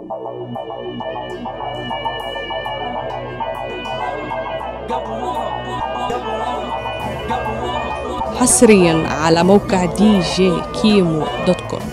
حصريا على موقع دي جي كيمو دوت كوم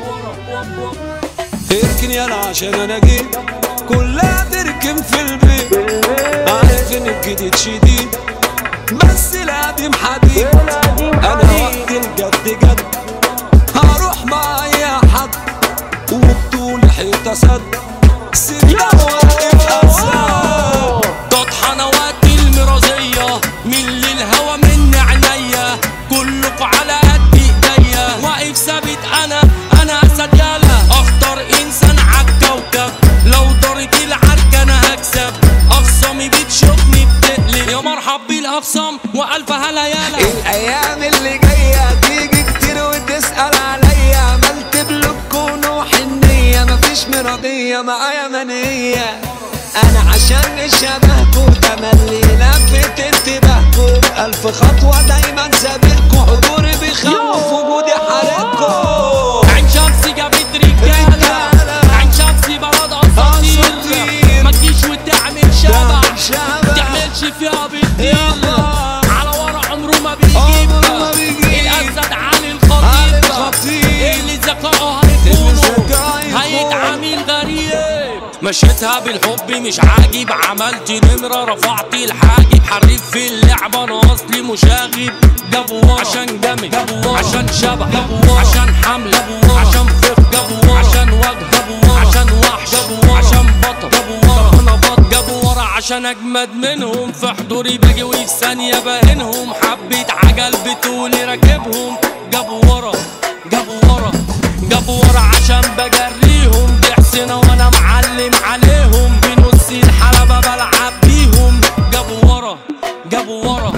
اركن يلا عشان انا جيت كلها تركن في البيت عارف ان الجديد شديد بس القديم حديد انا وقت الجد جد هروح مع اي حد وبطول حيطه سد سيبنا واقف ازاي تطحن وقت المرازية من للهوى من عينيا كلكوا على قد ايديا واقف ثابت انا انا اسد يالا اخطر انسان عالكوكب لو دارت العركة انا هكسب اخصامي بتشوفني بتقلب يا مرحب بالاخصام والف هلا يالا الايام اللي جايه تيجي كتير وتسال عليا عملت بلوك وحنيه مفيش مرضيه معايا منيه انا عشان شبهكوا تملي لفت انتباهكوا بألف خطوة دايما سابقكوا حضوري بيخوف وجودي حارقكوا عين شمسي جابت رجالة رجالة. عين شمسي بلد اساطير أساطير. ما تجيش وتعمل شبع تعمل شبع. تعملش فيها بتطير يابا. على ورا عمره ما بيجيب عمره ما بيجيب. الاسد علي علي الخطيب الخطيب. اللي ذكائه هيكونه ذكائه هيكون. هيتعامل غريب مشيتها بالحب مش عاجب عملت نمرة رفعت الحاجب حريف في اللعبة انا اصلي مشاغب جابوا ورا عشان جامد عشان شبح عشان حمل عشان فخ عشان وجه عشان وحش عشان بطل انا بط جابوا ورا عشان اجمد منهم في حضوري باجي وفي ثانية باهنهم حبة عجل بتقولي راكبهم جابوا ورا جابوا ورا جابوا ورا عشان بجريهم دي حسنة وانا معلم عليهم بنص الحلبة بلعب بيهم جابوا ورا جابوا ورا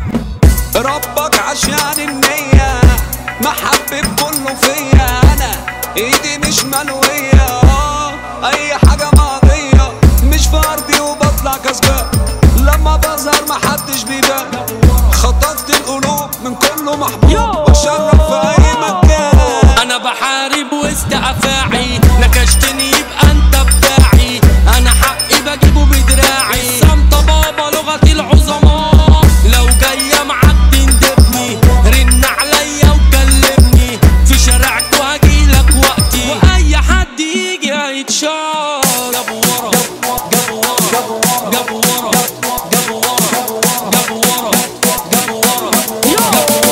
ربك عشان النية محبب كله فيا انا ايدي مش ملوية آه، اي حاجة ماضية مش في ارضي وبطلع كسبان لما بظهر محدش بيبان خطفت القلوب من كله محبوب وشرف في اي مكان انا بحارب وسط افاعي نكشتني يبقى انت بتاعي انا حقي بجيبه بدراعي صمت بابا لغة العظماء لو جاية معاك تندبني رن عليا وكلمني في شارعكوا هجيلك وقتي واي حد يجي هيتشار جابوا ورا جابوا ورا جابوا ورا جابوا ورا جابوا ورا جابوا ورا جابوا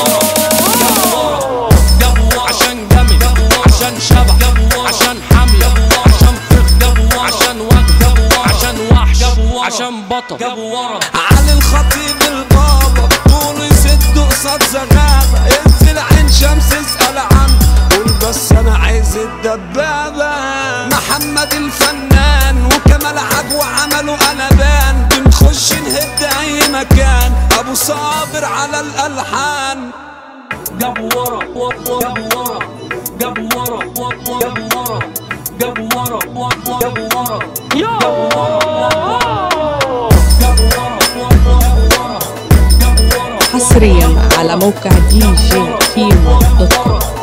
ورا جابوا ورا عشان جامد عشان شبح عشان حملة عشان فخ عشان وجه عشان وحش عشان بطل جابوا ورا علي الخطيب البابا طول يسد قصاد زغابة انزل عين شمس اسأل عنه قول بس انا عايز الدبابة محمد الفنان وكمال عجو عملوا قلبان بنخش نهد اي مكان ابو صابر على الالحان جابوا ورا جابوا ورا جابوا ورا جابوا ورا جابوا ورا جابوا ورا جابوا ورا جابوا ورا حصريا على موقع دي جي كيمو دوت كوم